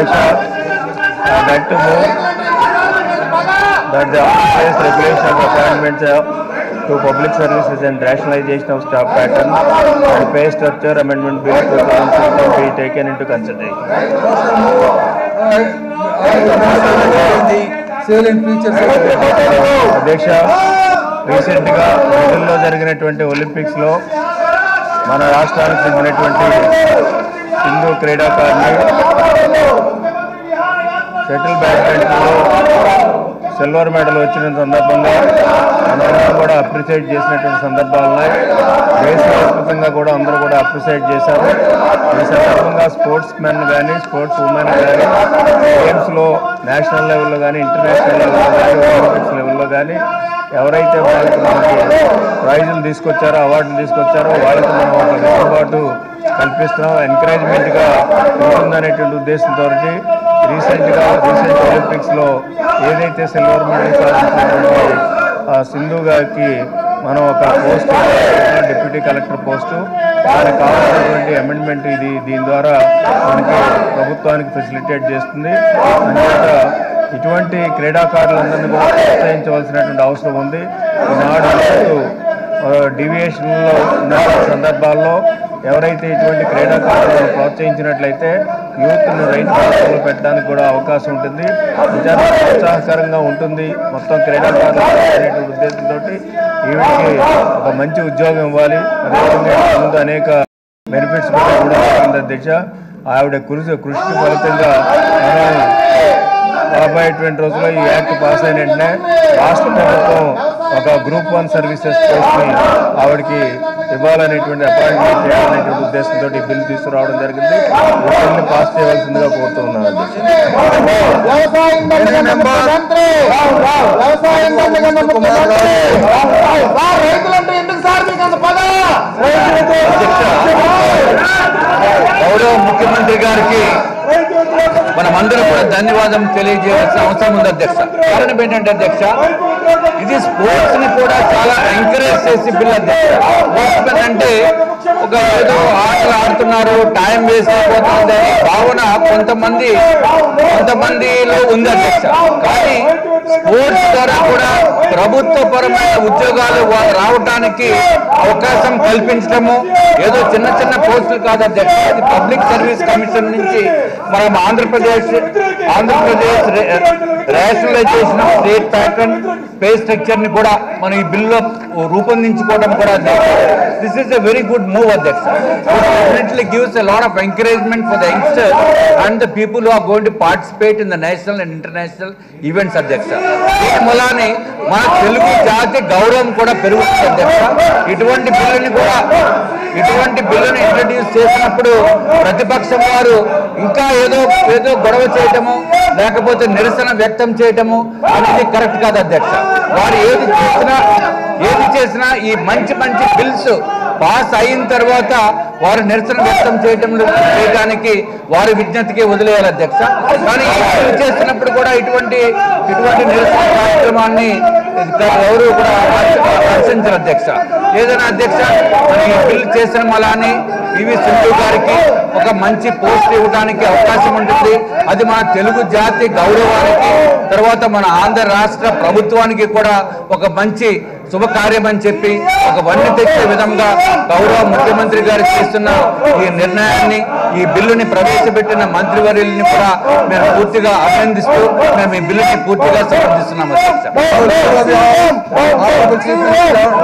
Adesh, I'd like to move that the office regulation of appointments uh, to public services and rationalization of staff pattern and pay structure amendment bill 2016 be taken into consideration. Civil and futures అధ్యక్ష రీసెంట్గా బ్రెజిల్లో జరిగినటువంటి ఒలింపిక్స్లో మన రాష్ట్రానికి చెందినటువంటి హిందూ క్రీడాకారుని shuttle బ్యాడ్మింటన్లో సిల్వర్ మెడల్ వచ్చిన సందర్భంగా మనందరం కూడా అప్రిషియేట్ చేసినటువంటి సందర్భాలు ఉన్నాయి దేశవ్యాప్తంగా కూడా అందరూ కూడా అప్రిషియేట్ చేశారు ఈ సందర్భంగా స్పోర్ట్స్ మెన్ కానీ స్పోర్ట్స్ ఉమెన్ కానీ గేమ్స్లో నేషనల్ లెవెల్లో కానీ ఇంటర్నేషనల్ లెవెల్లో కానీ ఒలింపిక్స్ లెవెల్లో కానీ ఎవరైతే వాళ్ళకి మనకి ప్రైజులు తీసుకొచ్చారో అవార్డులు తీసుకొచ్చారో వాళ్ళకి మనం ఒక వెసులుబాటు కల్పిస్తున్నాం ఎంకరేజ్మెంట్గా ఉంటుందనేటువంటి ఉద్దేశంతో రీసెంట్గా రీసెంట్ ఒలింపిక్స్లో ఏదైతే సిల్వర్ మెడల్ సాధించినటువంటి ఆ సింధు గారికి మనం ఒక పోస్ట్ డిప్యూటీ కలెక్టర్ పోస్టు దానికి కావాల్సినటువంటి అమెండ్మెంట్ ఇది దీని ద్వారా మనకి ప్రభుత్వానికి ఫెసిలిటేట్ చేస్తుంది అంచేత ఇటువంటి క్రీడాకారులందరినీ కూడా ప్రోత్సహించవలసినటువంటి అవసరం ఉంది ఈనాడు అసలు డివియేషన్లో ఉన్న సందర్భాల్లో ఎవరైతే ఇటువంటి క్రీడాకారులను ప్రోత్సహించినట్లయితే యూత్ను రైతు మార్గంలో పెట్టడానికి కూడా అవకాశం ఉంటుంది విచారణ ప్రోత్సాహకరంగా ఉంటుంది మొత్తం క్రీడాకారులు అనేటువంటి ఉద్దేశంతో ఈవిడికి ఒక మంచి ఉద్యోగం ఇవ్వాలి అదేవిధంగా ఇంతకు ముందు అనేక బెనిఫిట్స్ కూడా కూడా జరిగింది అధ్యక్ష ఆవిడ కృషి కృషికి ఫలితంగా మనం రాబోయేటువంటి రోజుల్లో ఈ యాక్ట్ పాస్ అయిన వెంటనే రాష్ట్ర ప్రభుత్వం ఒక గ్రూప్ వన్ సర్వీసెస్ పోస్ట్ని ఆవిడకి ఇవ్వాలనేటువంటి అపాయింట్మెంట్ చేయాలనేటువంటి ఉద్దేశంతో ఈ బిల్లు తీసుకురావడం జరిగింది ఈ బిల్లుని పాస్ చేయవలసిందిగా కోరుతున్నాను అధ్యక్ష వ్యవసాయం దండగన్న ముఖ్యమంత్రి వ్యవసాయం దండగన్న ముఖ్యమంత్రి సార్ రైతులంటే ఎందుకు సార్ మీకు అంత పద గౌరవ ముఖ్యమంత్రి గారికి మనమందరం కూడా ధన్యవాదం తెలియజేయాల్సిన అవసరం ఉంది అధ్యక్ష కారణం ఏంటంటే అధ్యక్ష ఇది స్పోర్ట్స్ ని కూడా చాలా ఎంకరేజ్ చేసి బిల్ అధ్యక్ష స్పోర్ట్స్ మెన్ అంటే ఒక ఏదో ఆటలు ఆడుతున్నారు టైం వేస్ట్ అయిపోతుంది అనే భావన కొంతమంది కొంతమందిలో ఉంది అధ్యక్ష కానీ స్పోర్ట్స్ ద్వారా కూడా ప్రభుత్వపరమైన ఉద్యోగాలు వా- రావటానికి అవకాశం కల్పించడము ఏదో చిన్న చిన్న పోస్టులు కాదు అధ్యక్ష ఇది పబ్లిక్ సర్వీస్ కమిషన్ నుంచి మనం Andhra Pradesh Andhra Pradesh rationalisation of state pattern pay structure ని కూడా మనం ఈ బిల్లులో రూపొందించుకోవడం కూడా this is a very good move అధ్యక్ష definitely gives a lot of encouragement for the youngsters and the people are going to participate in the national and international events అధ్యక్ష దీని మూలానే మన తెలుగు జాతి గౌరవం కూడా పెరుగుతుంది అధ్యక్ష ఇటువంటి బిల్లుని కూడా ఇటువంటి బిల్లుని ఇంట్రడ్యూస్ చేసినప్పుడు ప్రతిపక్షం వారు ఇంకా ఏదో ఏదో గొడవ చేయటము లేకపోతే నిరసన వ్యక్తం చేయటము అనేది కరెక్ట్ కాదు అధ్యక్ష వారు ఏది చేసినా ఏది చేసినా ఈ మంచి మంచి బిల్స్ పాస్ అయిన తర్వాత వారు నిరసన వ్యక్తం చేయటం చేయడానికి వారి విజ్ఞతకి వదిలేయాలి అధ్యక్ష కానీ ఈ బిల్లు చేస్తున్నప్పుడు కూడా ఇటువంటి ఇటువంటి నిరసన కార్యక్రమాన్ని ఎవరు కూడా హర్షించరు అధ్యక్ష ఏదైనా అధ్యక్ష మనం ఈ బిల్లు చేసిన మలాని పివి సింధు గారికి ఒక మంచి పోస్ట్ ఇవ్వడానికి అవకాశం ఉంటుంది అది మన తెలుగు జాతి గౌరవానికి తర్వాత మన ఆంధ్ర రాష్ట్ర ప్రభుత్వానికి కూడా ఒక మంచి శుభకార్యం అని చెప్పి ఒక వన్నె తెచ్చే విధంగా గౌరవ ముఖ్యమంత్రి గారు చేస్తున్న ఈ నిర్ణయాన్ని ఈ బిల్లుని ప్రవేశపెట్టిన మంత్రివర్యుల్ని కూడా మేము పూర్తిగా అభినందిస్తూ మేము ఈ బిల్లుని పూర్తిగా సమర్థిస్తున్నాం అధ్యక్ష